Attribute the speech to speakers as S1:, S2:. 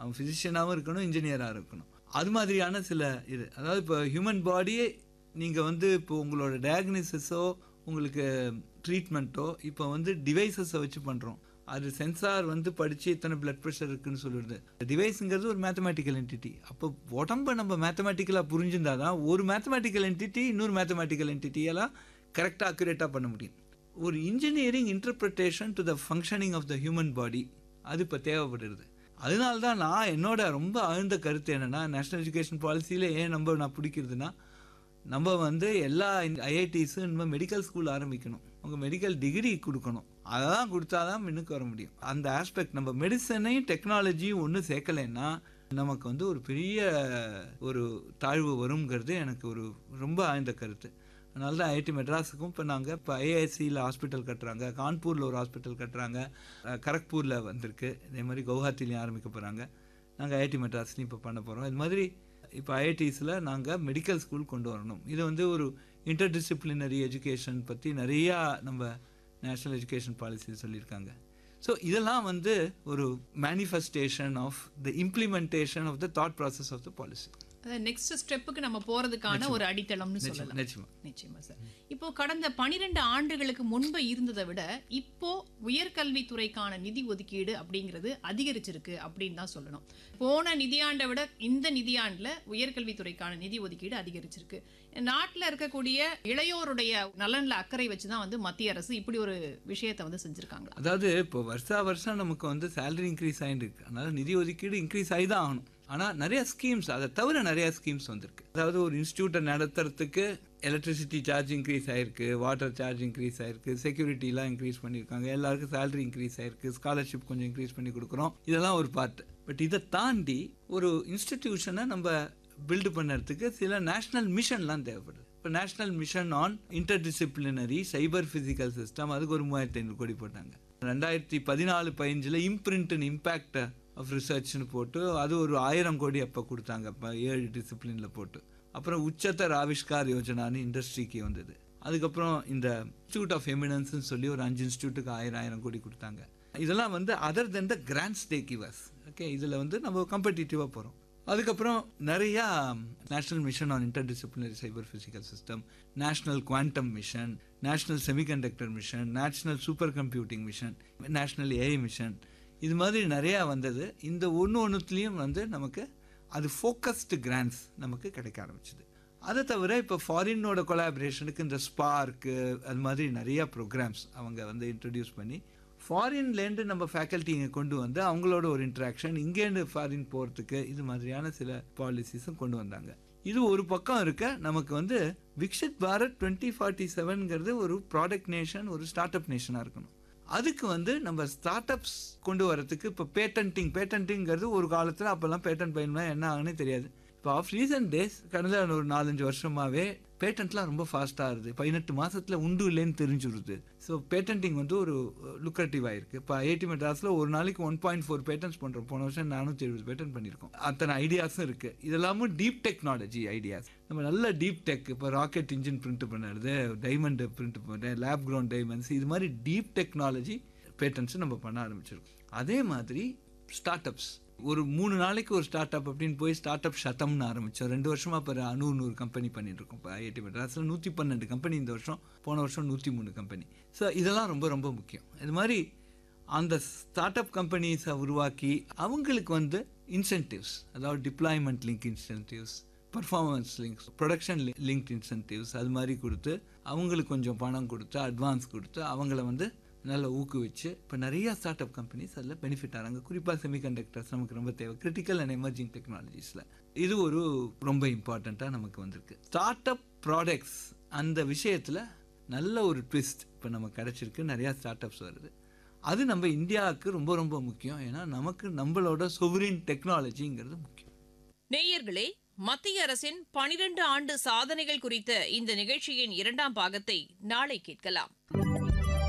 S1: அவன் ஃபிசிஷியனாகவும் இருக்கணும் இன்ஜினியராக இருக்கணும் அது மாதிரியான சில இது அதாவது இப்போ ஹியூமன் பாடியே நீங்கள் வந்து இப்போ உங்களோட டயக்னிசிஸோ உங்களுக்கு ட்ரீட்மெண்ட்டோ இப்போ வந்து டிவைசஸை வச்சு பண்ணுறோம் அது சென்சார் வந்து படித்து இத்தனை பிளட் ப்ரெஷர் இருக்குன்னு சொல்லிடுது டிவைஸுங்கிறது ஒரு மேத்தமேட்டிக்கல் என்டிட்டி அப்போ உடம்ப நம்ம மேத்தமேட்டிக்கலாக புரிஞ்சிருந்தா தான் ஒரு மேத்தமேட்டிக்கல் என்டிட்டி இன்னொரு மேத்தமேட்டிக்கல் என்டிட்டியெல்லாம் கரெக்டாக அக்யூரேட்டாக பண்ண முடியும் ஒரு engineering interpretation to the functioning of the human body அது இப்போ தேவைப்படுது அதனால தான் நான் என்னோட ரொம்ப ஆழ்ந்த கருத்து என்னென்னா நேஷ்னல் எஜுகேஷன் பாலிசியில் ஏன் நம்ம நான் பிடிக்கிறதுனா நம்ம வந்து எல்லா ஐஐடிஸும் இனிமேல் மெடிக்கல் ஸ்கூல் ஆரம்பிக்கணும் உங்கள் மெடிக்கல் டிகிரி கொடுக்கணும் அதெல்லாம் கொடுத்தா தான் முன்னுக்கு வர முடியும் அந்த ஆஸ்பெக்ட் நம்ம மெடிசனையும் டெக்னாலஜியும் ஒன்றும் சேர்க்கலைன்னா நமக்கு வந்து ஒரு பெரிய ஒரு தாழ்வு வருங்கிறது எனக்கு ஒரு ரொம்ப ஆழ்ந்த கருத்து அதனால தான் ஐஐடி மெட்ராஸுக்கும் இப்போ நாங்கள் இப்போ ஐஐசியில் ஹாஸ்பிட்டல் கட்டுறாங்க கான்பூரில் ஒரு ஹாஸ்பிட்டல் கட்டுறாங்க அஹ் கரக்பூரில் வந்திருக்கு இதே மாதிரி கவுஹாத்திலையும் ஆரம்பிக்க போகிறாங்க நாங்கள் ஐஐடி மெட்ராஸ்லையும் இப்போ பண்ண போகிறோம் இது மாதிரி இப்போ ஐஐடிஸில் நாங்கள் மெடிக்கல் ஸ்கூல் கொண்டு வரணும் இது வந்து ஒரு இன்டர்டிசிப்ளினரி எஜுகேஷன் பற்றி நிறையா நம்ம நேஷ்னல் எஜுகேஷன் பாலிசி சொல்லியிருக்காங்க ஸோ இதெல்லாம் வந்து ஒரு manifestation of the implementation of the thought process of the policy
S2: next ஸ்டெப்புக்கு நம்ம போறதுக்கான ஒரு அடித்தளம்னு சொல்லலாம்
S1: நிச்சயமா
S2: நிச்சயமா சார் இப்போ கடந்த பனிரெண்டு ஆண்டுகளுக்கு முன்பு இருந்ததை விட இப்போ உயர்கல்வித்துறைக்கான நிதி ஒதுக்கீடு அப்படிங்கிறது அதிகரிச்சிருக்கு அப்படின்னு தான் சொல்லணும் போன நிதியாண்டை விட இந்த நிதியாண்டுல உயர்கல்வித்துறைக்கான நிதி ஒதுக்கீடு அதிகரிச்சிருக்கு நாட்டில் இருக்கக்கூடிய இளையோருடைய நலன்ல அக்கறை வச்சு தான் வந்து மத்திய அரசு இப்படி ஒரு விஷயத்தை வந்து செஞ்சிருக்காங்களா
S1: அதாவது இப்போ வருஷா வருஷம் நமக்கு வந்து சேலரி இன்க்ரீஸ் ஆகிட்டு இருக்கு அதனால நிதி ஒதுக்கீடு இன்க்ரீஸ் ஆகி தான் ஆகணும் ஆனால் நிறைய ஸ்கீம்ஸ் அதை தவிர நிறைய ஸ்கீம்ஸ் வந்திருக்கு அதாவது ஒரு இன்ஸ்டியூட்டை நடத்துறதுக்கு எலக்ட்ரிசிட்டி சார்ஜ் இன்க்ரீஸ் ஆயிருக்கு வாட்டர் சார்ஜ் இன்க்ரீஸ் ஆயிருக்கு செக்யூரிட்டிலாம் இன்க்ரீஸ் பண்ணியிருக்காங்க எல்லாருக்கும் சேலரி இன்க்ரீஸ் ஆயிருக்கு ஸ்காலர்ஷிப் கொஞ்சம் இன்க்ரீஸ் பண்ணி கொடுக்குறோம் இதெல்லாம் ஒரு பார்ட் பட் இதை தாண்டி ஒரு இன்ஸ்டிடியூஷனை நம்ம பில்டு பண்ணுறதுக்கு சில நேஷ்னல் மிஷன்லாம் தேவைப்படுது இப்போ national mission on interdisciplinary cyber physical system அதுக்கு ஒரு மூவாயிரத்தி ஐநூறு கோடி போட்டாங்க ரெண்டாயிரத்தி பதினாலு பதினஞ்சில் இம்ப்ரிண்ட் அண்ட் இம்பேக்ட் ஆஃப் ரிசர்ச்னு போட்டு அது ஒரு ஆயிரம் கோடி அப்போ கொடுத்தாங்க அப்போ ஏழு டிசிப்ளினில் போட்டு அப்புறம் உச்சத்தர் ஆவிஷ்கார் யோஜனான்னு இண்டஸ்ட்ரிக்கு வந்தது அதுக்கப்புறம் இந்த இன்ஸ்டியூட் ஆஃப் எமினன்ஸ்னு சொல்லி ஒரு அஞ்சு இன்ஸ்டியூட்டுக்கு ஆயிரம் ஆயிரம் கோடி கொடுத்தாங்க இதெல்லாம் வந்து other than the grant stake givers okay இதில் வந்து நம்ம காம்படிட்டிவாக போகிறோம் அதுக்கப்புறம் நிறையா national mission on interdisciplinary cyber physical system national quantum mission national semiconductor mission national super computing mission national AI mission இது மாதிரி நிறையா வந்தது இந்த ஒன்று ஒன்றுத்துலேயும் வந்து நமக்கு அது ஃபோக்கஸ்டு கிராண்ட்ஸ் நமக்கு கிடைக்க ஆரம்பிச்சுது அதை தவிர இப்போ ஃபாரினோட கொலாபரேஷனுக்கு இந்த ஸ்பார்க்கு அது மாதிரி நிறையா ப்ரோக்ராம்ஸ் அவங்க வந்து இன்ட்ரடியூஸ் பண்ணி ஃபாரின்லேருந்து நம்ம ஃபேக்கல்ட்டி இங்கே கொண்டு வந்து அவங்களோட ஒரு இன்ட்ராக்ஷன் இங்கேருந்து ஃபாரின் போகிறதுக்கு இது மாதிரியான சில பாலிசிஸும் கொண்டு வந்தாங்க இது ஒரு பக்கம் இருக்க நமக்கு வந்து விக்ஷித் பாரத் டுவெண்ட்டி ஃபார்ட்டி செவன்ங்கிறது ஒரு ப்ராடக்ட் நேஷன் ஒரு ஸ்டார்ட் அப் நேஷனாக இருக்கணும் அதுக்கு வந்து நம்ம ஸ்டார்ட் அப்ஸ் கொண்டு வரதுக்கு இப்போ பேட்டன்ட்டிங் பேட்டன்ட்டிங்கிறது ஒரு காலத்தில் அப்போல்லாம் பேட்டன் பயன்னா என்ன ஆகுன்னு தெரியாது இப்போ ஆஃப் ரீசன்ட் டேஸ் கடந்த ஒரு நாலஞ்சு வருஷமாகவே பேட்டன்ட்லாம் ரொம்ப ஃபாஸ்ட்டாக இருது பதினெட்டு மாதத்தில் உண்டு இல்லைன்னு தெரிஞ்சுருது ஸோ பேட்டன்ட்டிங் வந்து ஒரு லுக்ரேட்டிவ் ஆயிருக்கு இப்போ ஐஐடி மெட்ராஸில் ஒரு நாளைக்கு ஒன் பாயிண்ட் ஃபோர் பேட்டன்ஸ் பண்ணுறோம் போன வருஷம் நானூற்றி எழுபது பேட்டன் பண்ணியிருக்கோம் அத்தனை ஐடியாஸும் இருக்குது இதெல்லாமும் டீப் டெக்னாலஜி ஐடியாஸ் நம்ம நல்ல டீப் டெக் இப்போ ராக்கெட் இன்ஜின் பிரிண்ட் பண்ணுறது டைமண்ட் பிரிண்ட் பண்ணுறது லேப் க்ரௌண்ட் டைமண்ட்ஸ் இது மாதிரி டீப் டெக்னாலஜி பேட்டன்ஸ் நம்ம பண்ண ஆரம்பிச்சிருக்கோம் அதே மாதிரி ஸ்டார்ட் அப்ஸ் ஒரு மூணு நாளைக்கு ஒரு ஸ்டார்ட் அப் அப்படின்னு போய் ஸ்டார்ட் அப் சதம்னு ஆரம்பித்தோம் ரெண்டு வருஷமாக இப்போ நூறு நூறு கம்பெனி பண்ணிட்டு இருக்கோம் இப்போ ஐஐடி மெட்ராஸில் நூற்றி பன்னெண்டு கம்பெனி இந்த வருஷம் போன வருஷம் நூற்றி மூணு கம்பெனி ஸோ இதெல்லாம் ரொம்ப ரொம்ப முக்கியம் இது மாதிரி அந்த ஸ்டார்ட் அப் கம்பெனிஸை உருவாக்கி அவங்களுக்கு வந்து இன்சென்டிவ்ஸ் அதாவது deployment link incentives performance links production link incentives அது மாதிரி கொடுத்து அவங்களுக்கு கொஞ்சம் பணம் கொடுத்து அட்வான்ஸ் கொடுத்து அவங்கள வந்து நல்லா ஊக்குவிச்சு இப்போ நிறைய ஸ்டார்ட் அப் கம்பெனிஸ் அதில் பெனிஃபிட் ஆகிறாங்க குறிப்பாக செமிகண்டக்டர்ஸ் நமக்கு ரொம்ப தேவை கிரிட்டிக்கல் அண்ட் எமர்ஜிங் டெக்னாலஜிஸில் இது ஒரு ரொம்ப இம்பார்ட்டண்ட்டாக நமக்கு வந்திருக்கு ஸ்டார்ட் அப் ப்ராடக்ட்ஸ் அந்த விஷயத்தில் நல்ல ஒரு ட்விஸ்ட் இப்போ நமக்கு கிடச்சிருக்கு நிறையா ஸ்டார்ட் அப்ஸ் வருது அது நம்ம இந்தியாவுக்கு ரொம்ப ரொம்ப முக்கியம் ஏன்னா நமக்கு நம்மளோட சொவரின் டெக்னாலஜிங்கிறது முக்கியம்
S3: நேயர்களே மத்திய அரசின் பனிரெண்டு ஆண்டு சாதனைகள் குறித்த இந்த நிகழ்ச்சியின் இரண்டாம் பாகத்தை நாளை கேட்கலாம்